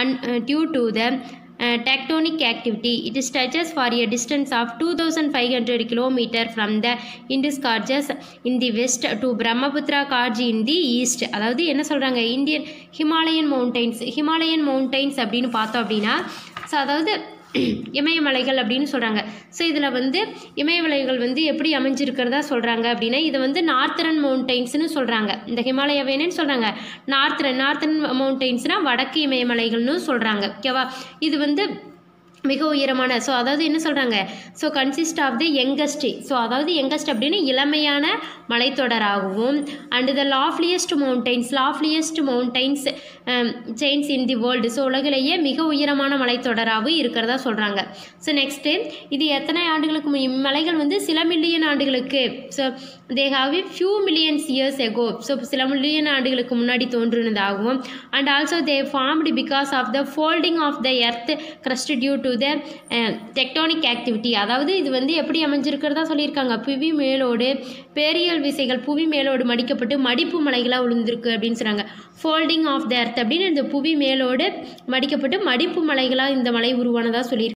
and uh, due to the uh, tectonic activity it stretches for a distance of 2500 km from the Indus Gorges in the west to Brahmaputra Gorge in the east அதாவது என்ன சொல்கிறாங்க Indian Himalayan mountains Himalayan mountains அப்படின்னு பார்த்தோம் அப்படின்னா so அதாவது இமயமலைகள் அப்படின்னு சொல்கிறாங்க so இதில் வந்து இமயமலைகள் வந்து எப்படி அமைஞ்சிருக்கிறதா சொல்கிறாங்க அப்படின்னா இதை வந்து நார்த்தரன் மவுண்டைன்ஸ்னு சொல்கிறாங்க இந்த ஹிமாலயாவேனு சொல்கிறாங்க நார்த்தரன் நார்த்தன் மவுண்டைன்ஸ்னால் வடக்கு இமயமலைகள்னு சொல்கிறாங்க ஓகேவா இது வந்து மிக உயரமான ஸோ அதாவது என்ன சொல்கிறாங்க so consist of the youngest so அதாவது யங்கஸ்ட் அப்படின்னு இளமையான மலைத்தொடராகவும் and the loftiest mountains loftiest mountains chains in the world so உலகிலேயே மிக உயரமான மலைத்தொடராகவும் இருக்கிறதா சொல்கிறாங்க ஸோ நெக்ஸ்ட்டு இது எத்தனை ஆண்டுகளுக்கு மு- இம்மலைகள் வந்து சில மில்லியன் ஆண்டுகளுக்கு so they have few millions years ago so சில மில்லியன் ஆண்டுகளுக்கு முன்னாடி தோன்றினதாகவும் and also they formed because of the folding of the earth crust due to the tectonic activity அதாவது இது வந்து எப்படி அமைஞ்சிருக்கிறதா சொல்லியிருக்காங்க புவி மேலோடு பேரியல் விசைகள் புவி மேலோடு மடிக்கப்பட்டு மடிப்பு மலைகளாக விழுந்திருக்கு அப்படின்னு சொல்கிறாங்க ஃபோல்டிங் ஆஃப் த எர்த் அப்படின்னு இந்த புவி மேலோடு மடிக்கப்பட்டு மடிப்பு மலைகளாக இந்த மலை உருவானதாக சொல்லியிருக்கு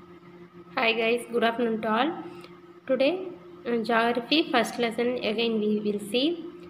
Hi guys, good afternoon to all. Today, uh, geography first lesson again we will see.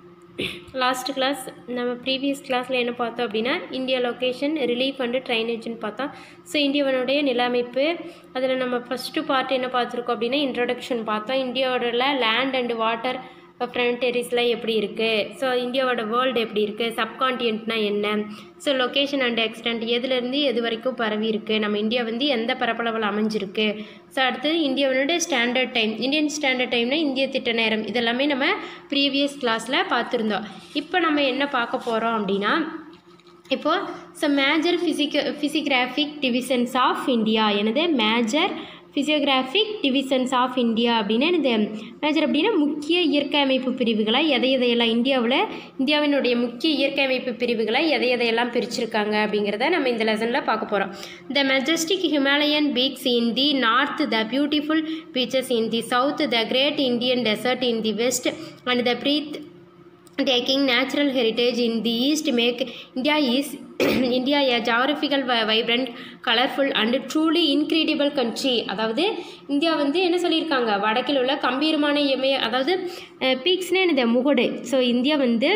Last class நம்ம ப்ரீவியஸ் கிளாஸில் என்ன பார்த்தோம் அப்படின்னா இந்தியா லொக்கேஷன் ரிலீஃப் அண்டு ட்ரைனேஜ்னு பார்த்தோம் ஸோ இந்தியாவனுடைய நில அமைப்பு அதில் நம்ம ஃபஸ்ட்டு பார்ட் என்ன பார்த்துருக்கோம் அப்படின்னா இன்ட்ரடக்ஷன் பார்த்தோம் இந்தியாவோட லேண்ட் அண்டு வாட்டர் ஃப்ரண்டரிஸ்லாம் எப்படி இருக்குது ஸோ இந்தியாவோட வேர்ல்டு எப்படி இருக்குது சப்கான்டியன்ட்னா என்ன ஸோ லொக்கேஷன் அண்ட் எக்ஸ்டென்ட் எதுலேருந்து எது வரைக்கும் பரவி இருக்குது நம்ம இந்தியா வந்து எந்த பரப்பளவில் அமைஞ்சிருக்கு ஸோ அடுத்து இந்தியாவோட ஸ்டாண்டர்ட் டைம் இந்தியன் ஸ்டாண்டர்ட் டைம்னா இந்திய திட்ட நேரம் இதெல்லாமே நம்ம ப்ரீவியஸ் கிளாஸில் பார்த்துருந்தோம் இப்போ நம்ம என்ன பார்க்க போகிறோம் அப்படின்னா இப்போது so major physic physiographic divisions of India எனது major physiographic divisions of India அப்படின்னு இது மேஜர் அப்படின்னா முக்கிய இயற்கை அமைப்பு பிரிவுகளை எதை எதையெல்லாம் இந்தியாவில் இந்தியாவினுடைய முக்கிய இயற்கை அமைப்பு பிரிவுகளை எதை எதையெல்லாம் பிரிச்சிருக்காங்க அப்படிங்கிறத நம்ம இந்த லெசனில் பார்க்க போகிறோம் the majestic Himalayan peaks in the north the beautiful beaches in the south the great Indian desert in the west and the breath taking natural heritage in the east make india is india a geographical vi- vibrant colorful and truly incredible country அதாவது India வந்து என்ன சொல்லியிருக்காங்க வடக்கில் உள்ள கம்பீரமான இமய அதாவது பீக்ஸ்னே என்னது முகடு ஸோ இந்தியா வந்து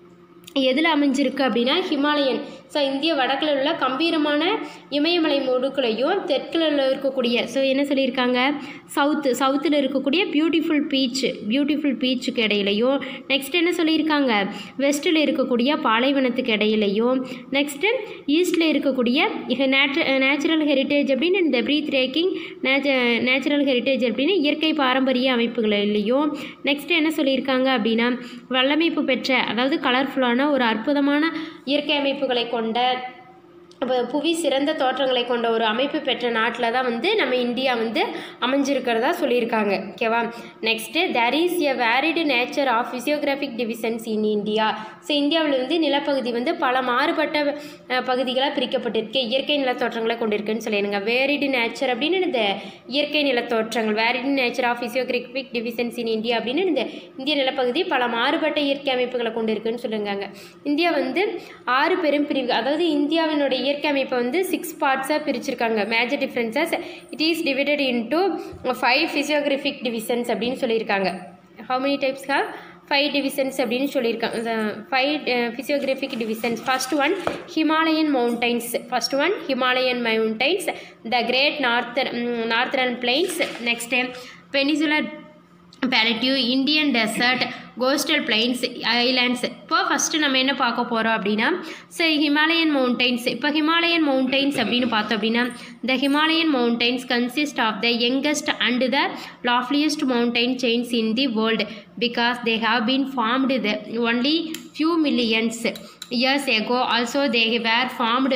எதில் அமைஞ்சிருக்கு அப்படின்னா ஹிமாலயன் ஸோ இந்திய வடக்கில் உள்ள கம்பீரமான இமயமலை முடுக்குலையும் தெற்கில் இருக்கக்கூடிய ஸோ என்ன சொல்லியிருக்காங்க சவுத்து சவுத்தில் இருக்கக்கூடிய பியூட்டிஃபுல் பீச் பியூட்டிஃபுல் பீச்சுக்கு இடையிலையும் நெக்ஸ்ட் என்ன சொல்லியிருக்காங்க வெஸ்ட்டில் இருக்கக்கூடிய பாலைவனத்துக்கு இடையிலையும் நெக்ஸ்ட்டு ஈஸ்டில் இருக்கக்கூடிய நேச்சுரல் ஹெரிட்டேஜ் அப்படின்னு இந்த ப்ரீத் ரேக்கிங் நேச்சுரல் ஹெரிட்டேஜ் அப்படின்னு இயற்கை பாரம்பரிய அமைப்புகளிலையும் நெக்ஸ்ட் என்ன சொல்லியிருக்காங்க அப்படின்னா வல்லமைப்பு பெற்ற அதாவது கலர்ஃபுல்லான ஒரு அற்புதமான இயற்கை அமைப்புகளை கொண்ட அப்போ புவி சிறந்த தோற்றங்களை கொண்ட ஒரு அமைப்பு பெற்ற நாட்டில் தான் வந்து நம்ம இந்தியா வந்து அமைஞ்சிருக்கிறதா சொல்லியிருக்காங்க ஓகேவா next there is a varied nature of physiographic divisions in India so இந்தியாவில் வந்து நிலப்பகுதி வந்து பல மாறுபட்ட அஹ், பகுதிகளாக பிரிக்கப்பட்டிருக்கு இயற்கை நிலத்தோற்றங்களை கொண்டிருக்குன்னு சொல்லிடுங்க வேரிடு நேச்சர் அப்படின்னு இந்த இயற்கை நிலத்தோற்றங்கள் varied nature of physiographic divisions in India அப்படின்னு இந்த இந்திய நிலப்பகுதி பல மாறுபட்ட இயற்கை அமைப்புகளை கொண்டிருக்குன்னு சொல்லுங்க இந்தியா வந்து ஆறு பெரும் பிரிவு அதாவது இந்தியாவினுடைய இயற்கை அமைப்பை வந்து சிக்ஸ் பார்ட்ஸாக பிரிச்சிருக்காங்க major differences it is divided into five physiographic divisions அப்படின்னு சொல்லியிருக்காங்க how many types have five divisions அப்படின்னு சொல்லியிருக்காங்க five physiographic divisions first one Himalayan mountains first one Himalayan mountains the great norther northern plains next peninsular plateau Indian desert coastal plains islands இப்போ first நம்ம என்ன பார்க்க போகிறோம் அப்படின்னா so Himalayan mountains இப்போ Himalayan mountains அப்படின்னு பார்த்தோம் அப்படின்னா the Himalayan mountains consist of the youngest and the loftiest mountain chains in the world because they have been formed the only few millions years ago also they were formed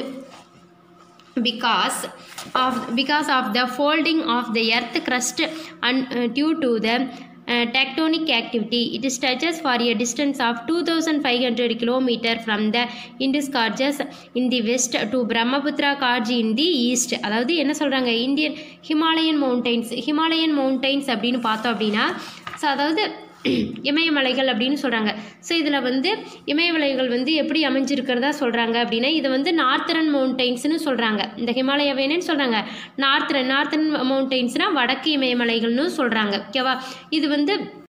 because of because of the folding of the earth crust and uh, due to the uh, tectonic activity it stretches for a distance of 2500 km from the Indus Gorges in the west to Brahmaputra Gorge in the east அதாவது என்ன சொல்கிறாங்க Indian Himalayan mountains Himalayan mountains அப்படின்னு பார்த்தோம் அப்படின்னா so அதாவது இமயமலைகள் அப்படின்னு சொல்கிறாங்க so இதில் வந்து இமயமலைகள் வந்து எப்படி அமைஞ்சிருக்கிறதா சொல்கிறாங்க அப்படின்னா இது வந்து நார்த்தரன் மவுண்டைன்ஸ்னு சொல்கிறாங்க இந்த ஹிமாலயாவை என்னன்னு சொல்கிறாங்க நார்த்தரன் நார்த்தரன் மவுண்டைன்ஸ்னால் வடக்கு இமயமலைகள்னு சொல்கிறாங்க ஓகேவா இது வந்து